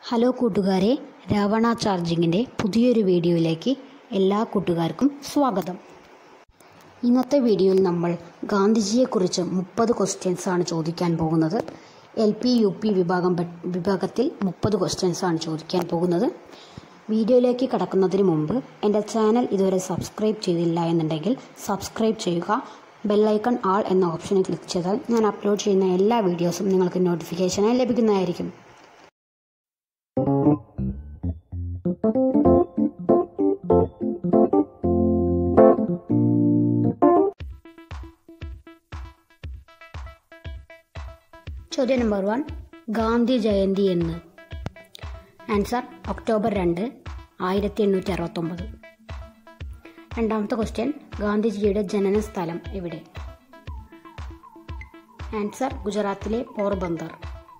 hello കൂട്ടുകാരെ രാവണ ചാർജിങ്ങിൻ്റെ പുതിയൊരു വീഡിയോയിലേക്ക് എല്ലാ കൂട്ടുകാർക്കും സ്വാഗതം ഇന്നത്തെ വീഡിയോയിൽ നമ്മൾ ഗാന്ധിജിയെക്കുറിച്ച് മുപ്പത് ക്വസ്റ്റ്യൻസ് ആണ് ചോദിക്കാൻ പോകുന്നത് എൽ പി യു പി വിഭാഗം പെ- വിഭാഗത്തിൽ മുപ്പത് ക്വസ്റ്റ്യൻസ് ആണ് ചോദിക്കാൻ പോകുന്നത് വീഡിയോയിലേക്ക് കടക്കുന്നതിന് മുമ്പ് എൻ്റെ ചാനൽ ഇതുവരെ സബ്സ്ക്രൈബ് ചെയ്തില്ല എന്നുണ്ടെങ്കിൽ സബ്സ്ക്രൈബ് ചെയ്യുക ബെല്ലൈക്കൺ ആൾ എന്ന ഓപ്ഷനിൽ ക്ലിക്ക് ചെയ്താൽ ഞാൻ അപ്ലോഡ് ചെയ്യുന്ന എല്ലാ വീഡിയോസും നിങ്ങൾക്ക് നോട്ടിഫിക്കേഷനായി ലഭിക്കുന്നതായിരിക്കും ചോദ്യം നമ്പർ വൺ ഗാന്ധി ജയന്തി എന്ന് ആൻസർ ഒക്ടോബർ രണ്ട് ആയിരത്തി എണ്ണൂറ്റി അറുപത്തൊമ്പത് രണ്ടാമത്തെ ക്വസ്റ്റ്യൻ ഗാന്ധിജിയുടെ ജനന സ്ഥലം എവിടെ ആൻസർ ഗുജറാത്തിലെ പോർബന്ദർ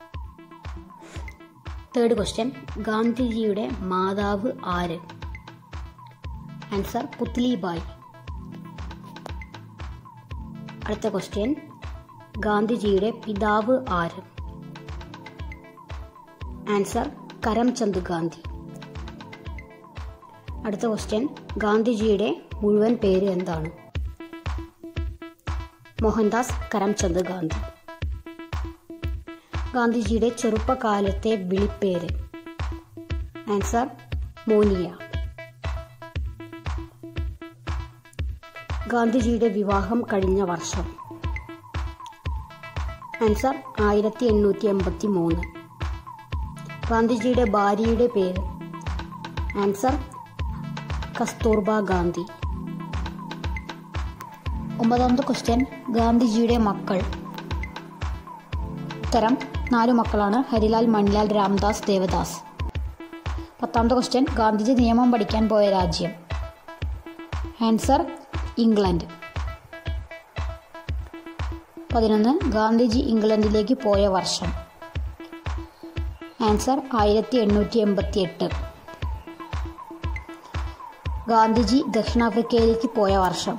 തേർഡ് ക്വസ്റ്റ്യൻ ഗാന്ധിജിയുടെ മാതാവ് ആര് ആൻസർ പുത്ലിബായ് അടുത്ത ക്വസ്റ്റ്യൻ ഗാന്ധിജിയുടെ പിതാവ് ആര് ആൻസർ കരംചന്ദ് ഗാന്ധി അടുത്ത ക്വസ്റ്റ്യൻ ഗാന്ധിജിയുടെ മുഴുവൻ പേര് എന്താണ് മോഹൻദാസ് കരംചന്ദ് ഗാന്ധി ഗാന്ധിജിയുടെ ചെറുപ്പകാലത്തെ വിളിപ്പേര് ആൻസർ മോനിയ ഗാന്ധിജിയുടെ വിവാഹം കഴിഞ്ഞ വർഷം ആൻസർ ആയിരത്തി എണ്ണൂറ്റി എൺപത്തി മൂന്ന് ഗാന്ധിജിയുടെ ഭാര്യയുടെ പേര് ആൻസർ കസ്തൂർബ ഗാന്ധി ഒമ്പതാമത്തെ ക്വസ്റ്റ്യൻ ഗാന്ധിജിയുടെ മക്കൾ ഉത്തരം നാലു മക്കളാണ് ഹരിലാൽ മണിലാൽ രാംദാസ് ദേവദാസ് പത്താമത്തെ ക്വസ്റ്റ്യൻ ഗാന്ധിജി നിയമം പഠിക്കാൻ പോയ രാജ്യം ആൻസർ ഇംഗ്ലണ്ട് പതിനൊന്ന് ഗാന്ധിജി ഇംഗ്ലണ്ടിലേക്ക് പോയ വർഷം ആൻസർ ആയിരത്തി എണ്ണൂറ്റി എൺപത്തി എട്ട് ഗാന്ധിജി ദക്ഷിണാഫ്രിക്കയിലേക്ക് പോയ വർഷം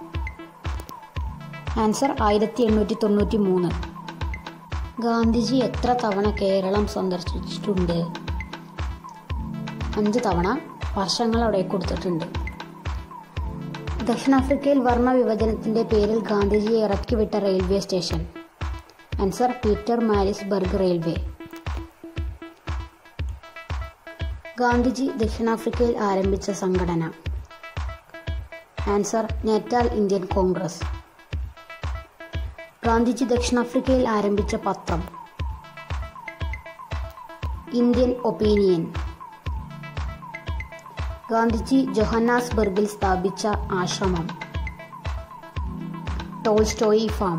ആൻസർ ആയിരത്തി എണ്ണൂറ്റി തൊണ്ണൂറ്റി മൂന്ന് ഗാന്ധിജി എത്ര തവണ കേരളം സന്ദർശിച്ചിട്ടുണ്ട് അഞ്ച് തവണ വർഷങ്ങൾ അവിടെ കൊടുത്തിട്ടുണ്ട് ദക്ഷിണാഫ്രിക്കയിൽ വർണ്ണ വിഭജനത്തിന്റെ പേരിൽ ഗാന്ധിജിയെ ഇറക്കിവിട്ട railway station answer Pietermaritzburg railway Gandhiji ദക്ഷിണാഫ്രിക്കയിൽ ആരംഭിച്ച സംഘടന answer Natal Indian Congress Gandhiji ദക്ഷിണാഫ്രിക്കയിൽ ആരംഭിച്ച പത്രം ഇന്ത്യൻ ഒപ്പീനിയൻ ഗാന്ധിജി ജൊഹന്നാസ്ബർഗിൽ സ്ഥാപിച്ച ആശ്രമം ടോൾസ്റ്റോയി ഫാം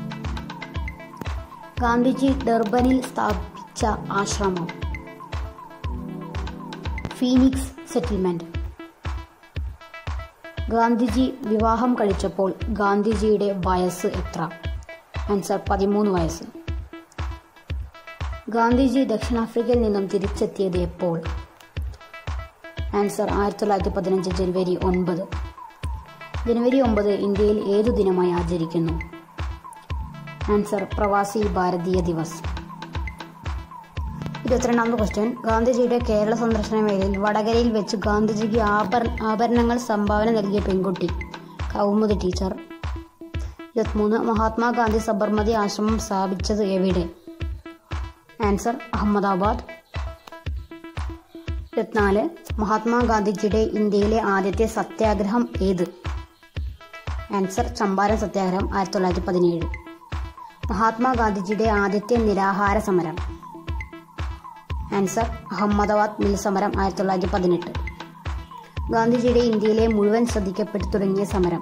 ഗാന്ധിജി ഡർബനിൽ സ്ഥാപിച്ച ആശ്രമം ഫീനിക്സ് സെറ്റിൽമെന്റ് ഗാന്ധിജി വിവാഹം കഴിച്ചപ്പോൾ ഗാന്ധിജിയുടെ വയസ്സ് എത്ര ആൻസർ പതിമൂന്ന് വയസ്സ് ഗാന്ധിജി ദക്ഷിണാഫ്രിക്കയിൽ നിന്നും തിരിച്ചെത്തിയത് എപ്പോൾ ആൻസർ ആയിരത്തി തൊള്ളായിരത്തി പതിനഞ്ച് ജനുവരി ഒൻപത് ജനുവരി ഒമ്പത് ഇന്ത്യയിൽ ഏതു ദിനമായി ആചരിക്കുന്നു ആൻസർ പ്രവാസി ഭാരതീയ ദിവസ് ഇരുപത്തിരണ്ടാമത്തെ ക്വസ്റ്റ്യൻ ഗാന്ധിജിയുടെ കേരള സന്ദർശന വേളയിൽ വടകരയിൽ വെച്ച് ഗാന്ധിജിക്ക് ആഭര ആഭരണങ്ങൾ സംഭാവന നൽകിയ പെൺകുട്ടി കൗമുദി ടീച്ചർ ഇരുപത്തിമൂന്ന് മഹാത്മാഗാന്ധി സബർമതി ആശ്രമം സ്ഥാപിച്ചത് എവിടെ ആൻസർ അഹമ്മദാബാദ് ഇരുപത്തിനാല് മഹാത്മാഗാന്ധിജിയുടെ ഇന്ത്യയിലെ ആദ്യത്തെ സത്യാഗ്രഹം ഏത് ആൻസർ ചമ്പാരൻ സത്യാഗ്രഹം ആയിരത്തി തൊള്ളായിരത്തി പതിനേഴ് മഹാത്മാഗാന്ധിജിയുടെ ആദ്യത്തെ നിരാഹാര സമരം ആൻസർ അഹമ്മദാബാദ് മിൽ സമരം ആയിരത്തി തൊള്ളായിരത്തി പതിനെട്ട് ഗാന്ധിജിയുടെ ഇന്ത്യയിലെ മുഴുവൻ ശ്രദ്ധിക്കപ്പെട്ടു തുടങ്ങിയ സമരം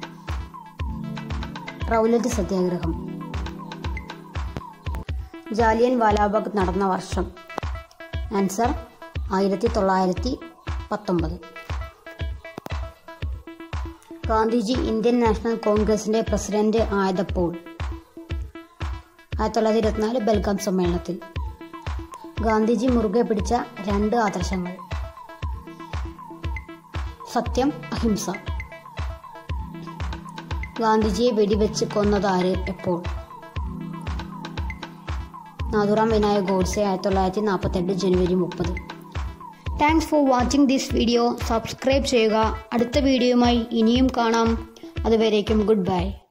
റൗലറ്റ് സത്യാഗ്രഹം ജാലിയൻ വാലാബാഗ് നടന്ന വർഷം ആൻസർ ആയിരത്തി തൊള്ളായിരത്തി പത്തൊമ്പത് ഗാന്ധിജി ഇന്ത്യൻ നാഷണൽ കോൺഗ്രസിന്റെ പ്രസിഡന്റ് ആയതപ്പോൾ ആയിരത്തി തൊള്ളായിരത്തി ഇരുപത്തിനാല് ബൽഗാം സമ്മേളനത്തിൽ ഗാന്ധിജി മുറുകെ പിടിച്ച രണ്ട് ആദർശങ്ങൾ സത്യം അഹിംസ ഗാന്ധിജിയെ വെടിവെച്ച് കൊന്നതാര് എപ്പോൾ നാഥുറാം വിനായക് ഗോഡ്സെ ആയിരത്തി തൊള്ളായിരത്തി നാൽപ്പത്തെട്ട് ജനുവരി മുപ്പത് thanks for watching this video subscribe ചെയ്യുക അടുത്ത വീഡിയോയുമായി ഇനിയും കാണാം അതുവരേക്കും ഗുഡ് ബൈ